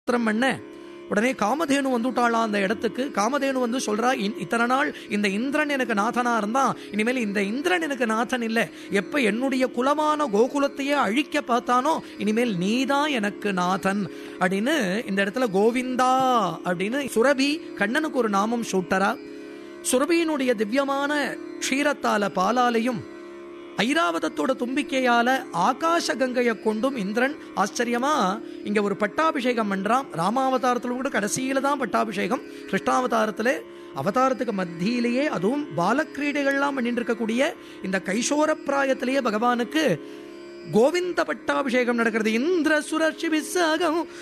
ஸ்தோத்திரம் பண்ண உடனே காமதேனு வந்துட்டாளா அந்த இடத்துக்கு காமதேனு வந்து சொல்றா "இன்- இத்தனை நாள் இந்த இந்திரன் எனக்கு நாதனா இருந்தான் இனிமேல் இந்த இந்திரன் எனக்கு நாதன் இல்லை எப்ப என்னுடைய குலமான கோகுலத்தையே அழிக்க பார்த்தானோ இனிமேல் நீதான் எனக்கு நாதன் அப்படின்னு இந்த இடத்துல கோவிந்தா அப்படின்னு சுரபி கண்ணனுக்கு ஒரு நாமம் சூட்டரா சுரபியினுடைய திவ்யமான க்ஷீரத்தால பாலாலையும் ஐராவதத்தோட தும்பிக்கையால ஆகாச கங்கையை கொண்டும் இந்திரன் ஆச்சரியமா இங்க ஒரு பட்டாபிஷேகம் பண்றான் ராமாவதாரத்துல கூட கடைசியில தான் பட்டாபிஷேகம் கிருஷ்ணாவதாரத்துல அவதாரத்துக்கு மத்தியிலேயே அதுவும் பாலக்கிரீடைகள்லாம் பண்ணிட்டு இருக்கக்கூடிய இந்த கைசோர பிராயத்திலேயே பகவானுக்கு கோவிந்த பட்டாபிஷேகம் நடக்கிறது இந்திர சுரட்சி விசாகம்